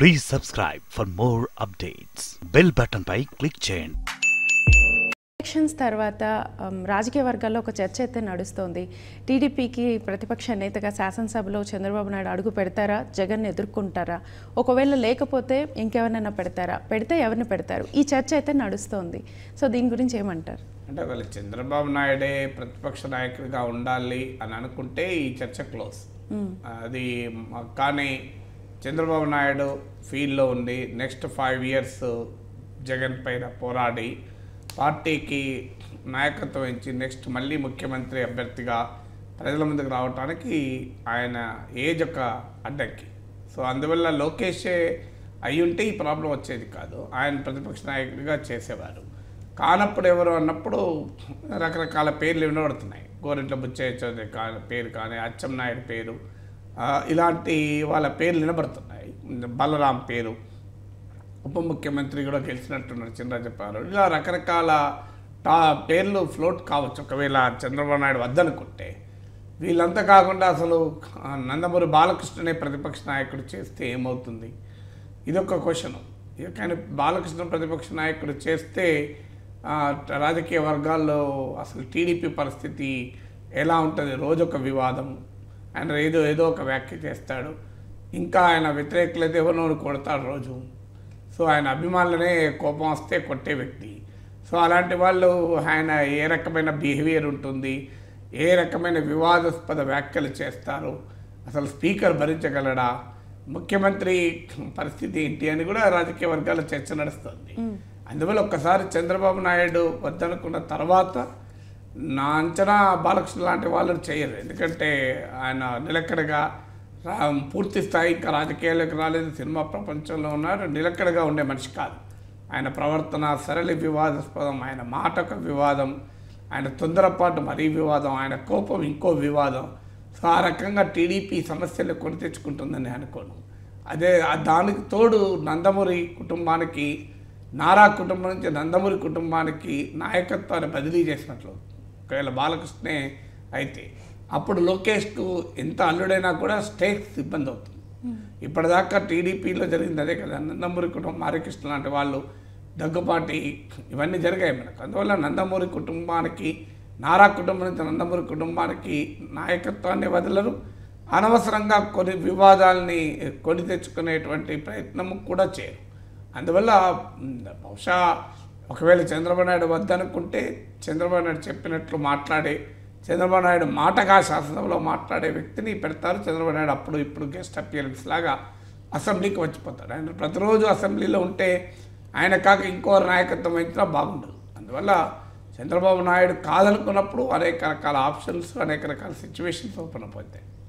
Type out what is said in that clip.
please subscribe for more updates bell button పై click చేయండి elections తర్వాత um, రాజకీయ వర్గాల్లో ఒక చర్చ అయితే నడుస్తోంది టీడీపీకి ప్రతిపక్ష నేతగా శాసనసభలో చంద్రబాబు నాయుడు అడుగు పెడతారా జగన్ ఎదుర్కొంటారా ఒకవేళ లేకపోతే ఇంకెవరినైనా పెడతారా పెడితే ఎవరిని పెడతారు ఈ చర్చ అయితే నడుస్తోంది సో దీని గురించి ఏమంటారు అంటే ఒకవేళ చంద్రబాబు నాయుడే ప్రతిపక్ష నాయకుడిగా ఉండాలి అని అనుకుంటే ఈ చర్చ క్లోజ్ అది మ- కానీ చంద్రబాబు నాయుడు ఫీల్డ్లో ఉండి నెక్స్ట్ ఫైవ్ ఇయర్స్ జగన్ పైన పోరాడి పార్టీకి నాయకత్వం ఇచ్చి నెక్స్ట్ మళ్ళీ ముఖ్యమంత్రి అభ్యర్థిగా ప్రజల ముందుకు రావడానికి ఆయన ఏజ్ ఒక అడ్డంకి సో అందువల్ల లోకేషే అయ్యుంటే ఈ ప్రాబ్లం వచ్చేది కాదు ఆయన ప్రతిపక్ష నాయకుడిగా చేసేవారు కానప్పుడు ఎవరు అన్నప్పుడు రకరకాల పేర్లు వినబడుతున్నాయి గోరింట్ల బుచ్చయ్య చౌదరి కా పేరు కానీ అచ్చెం నాయుడు పేరు ఆ, ఇలాంటి వాళ్ళ పేర్లు వినబడుతున్నాయి బలరాం పేరు ఉప ముఖ్యమంత్రి కూడా గెలిచినట్టున్నారు చినరాజపాలు ఇలా రకరకాల టా పేర్లు ఫ్లోట్ కావచ్చు ఒకవేళ చంద్రబాబు నాయుడు వద్దనుకుంటే వీళ్ళంతా కాకుండా అసలు ఆ, నందమూరి బాలకృష్ణనే ప్రతిపక్ష నాయకుడు చేస్తే ఏమవుతుంది ఇదొక క్వశ్చన్ కానీ బాలకృష్ణ ప్రతిపక్ష నాయకుడు చేస్తే ఆ, రాజకీయ వర్గాల్లో అసలు టీడీపీ పరిస్థితి ఎలా ఉంటుంది రోజొక వివాదం ఆయన ఏదో ఏదో ఒక వ్యాఖ్య చేస్తాడు ఇంకా ఆయన వ్యతిరేకులైతే ఎవరినో కొడతాడు రోజు సో ఆయన అభిమానులనే కోపం వస్తే కొట్టే వ్యక్తి సో అలాంటి వాళ్ళు ఆయన ఏ రకమైన బిహేవియర్ ఉంటుంది ఏ రకమైన వివాదాస్పద వ్యాఖ్యలు చేస్తారు అసలు స్పీకర్ భరించగలడా ముఖ్యమంత్రి పరిస్థితి ఏంటి అని కూడా రాజకీయ వర్గాల చర్చ నడుస్తుంది అందువల్ల ఒక్కసారి చంద్రబాబు నాయుడు వద్దనుకున్న తర్వాత నా అంచనా బాలకృష్ణ లాంటి వాళ్ళు చేయరు ఎందుకంటే ఆయన నిలకడగా రా- పూర్తి స్థాయి ఇంకా రాజకీయాలకు రాలేదు సినిమా ప్రపంచంలో ఉన్నారు నిలకడగా ఉండే మనిషి కాదు ఆయన ప్రవర్తన సరళి వివాదాస్పదం ఆయన మాట ఒక వివాదం ఆయన తొందరపాటు మరీ వివాదం ఆయన కోపం ఇంకో వివాదం సో ఆ రకంగా టీడీపీ సమస్యలు కొని తెచ్చుకుంటుందని అనుకోను అదే ఆ దానికి తోడు నందమూరి కుటుంబానికి నారా కుటుంబం నుంచి నందమూరి కుటుంబానికి నాయకత్వాన్ని బదిలీ చేసినట్లు ఒకవేళ బాలకృష్ణే అయితే అప్పుడు లోకేష్కు ఎంత అల్లుడైనా కూడా స్టేక్స్ ఇబ్బంది అవుతుంది ఇప్పటిదాకా టీడీపీలో జరిగింది అదే కదా నందమూరి కుటుంబం హరికృష్ణ లాంటి వాళ్ళు దగ్గుపాటి ఇవన్నీ జరిగాయి మనకు అందువల్ల నందమూరి కుటుంబానికి నారా కుటుంబం నుంచి నందమూరి కుటుంబానికి నాయకత్వాన్ని వదలరు అనవసరంగా కొన్ని వివాదాలని కొని తెచ్చుకునేటువంటి ప్రయత్నం కూడా చేయరు అందువల్ల మ్, బహుశా ఒకవేళ చంద్రబాబు నాయుడు వద్దనుకుంటే చంద్రబాబు నాయుడు చెప్పినట్లు మాట్లాడే చంద్రబాబు నాయుడు మాటగా శాసనసభలో మాట్లాడే వ్యక్తిని పెడతారు చంద్రబాబు నాయుడు అప్పుడు ఇప్పుడు గెస్ట్ అపియరెన్స్ లాగా అసెంబ్లీకి వచ్చిపోతాడు ఆయన ప్రతిరోజు అసెంబ్లీలో ఉంటే ఆయన కాక ఇంకో నాయకత్వం వహించినా బాగుండదు అందువల్ల చంద్రబాబు నాయుడు కాదనుకున్నప్పుడు అనేక రకాల ఆప్షన్స్ అనేక రకాల సిచ్యువేషన్స్ ఓపెన్ అయిపోతాయి